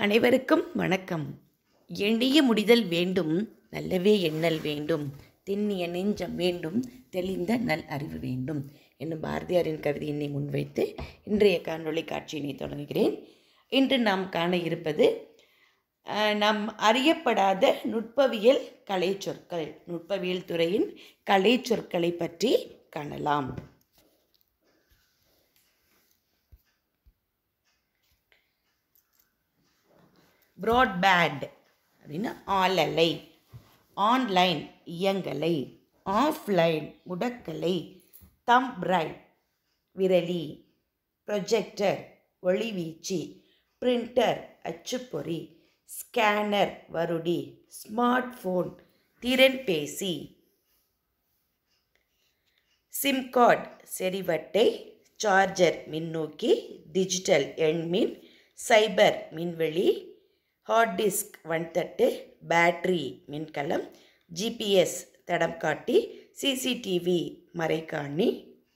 அனைவருக்கும் வணக்கம் எண்ணிய முடிதல் வேண்டும் நல்லவே எண்ணல் வேண்டும் திண்ணிய நெஞ்சம் வேண்டும் தெளிந்த நல் அறிவு வேண்டும் என்னும் பாரதியாரின் கவிதையினை முன்வைத்து இன்றைய காணொளி காட்சியினை தொடங்குகிறேன் இன்று நாம் காண இருப்பது அஹ், நாம் அறியப்படாத நுட்பவியல் கலை சொற்கள் நுட்பவியல் துறையின் கலை சொற்களை பற்றி காணலாம் ப்ராட்பேண்ட் அப்படின்னா ஆளலை ஆன்லைன் இயங்கலை ஆஃப்லைன் முடக்கலை தம்ப்ரைட் விரலி ப்ரொஜெக்டர் ஒளிவீச்சு பிரிண்டர் அச்சுப்பொறி ஸ்கேனர் வருடி ஸ்மார்ட் ஃபோன் திறன்பேசி சிம் கார்டு செறிவட்டை சார்ஜர் மின்னூக்கி டிஜிட்டல் எண்மின் சைபர் மின்வெளி ஹார்ட் டிஸ்க் வன்தட்டு பேட்டரி மின்கலம் ஜிபிஎஸ் தடம் காட்டி சிசிடிவி மறைக்காணி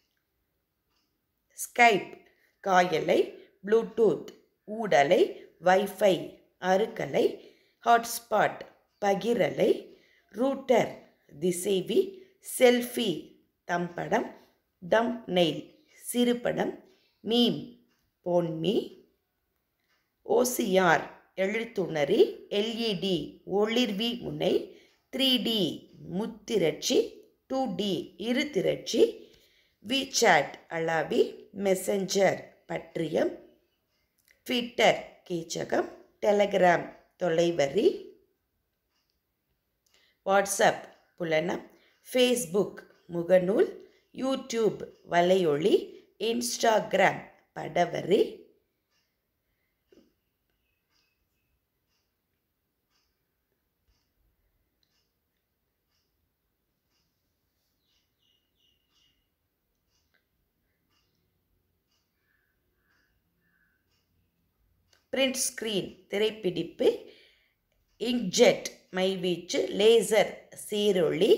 ஸ்கைப் காயலை ப்ளூடூத் ஊடலை வைஃபை அறுக்கலை ஹாட்ஸ்பாட் பகிரலை ரூட்டர் திசைவி செல்ஃபி தம்படம் தம் நெயில் சிறுபடம் மீம் போன்மி ஓசிஆர் எழுத்துணரி எல்இடி ஒளிர்வி முனை த்ரீ டி முத்திரட்சி டூ டி இருதிரட்சி விசாட் அளாவி மெசஞ்சர் பற்றியம் ட்விட்டர் கீச்சகம் டெலகிராம் தொலைவரி வாட்ஸ்அப் புலனம் ஃபேஸ்புக் முகநூல் யூடியூப் வலையொளி இன்ஸ்டாகிராம் படவரி பிரிண்ட் ஸ்க்ரீன் திரைப்பிடிப்பு இங்க்ஜெட் மைவீச்சு லேசர் சீரொளி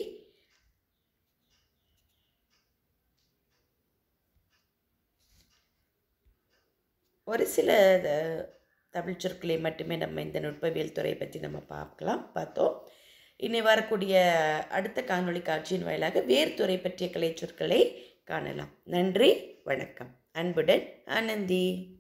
ஒரு சில அஹ், தமிழ் சொற்களை மட்டுமே நம்ம இந்த நுட்பவியல் துறை பற்றி நம்ம பார்க்கலாம் பார்த்தோம் இனி வரக்கூடிய அடுத்த காணொளி காட்சியின் வாயிலாக வேறு துறை பற்றிய கலை சொற்களை காணலாம் நன்றி வணக்கம் அன்புடன் ஆனந்தி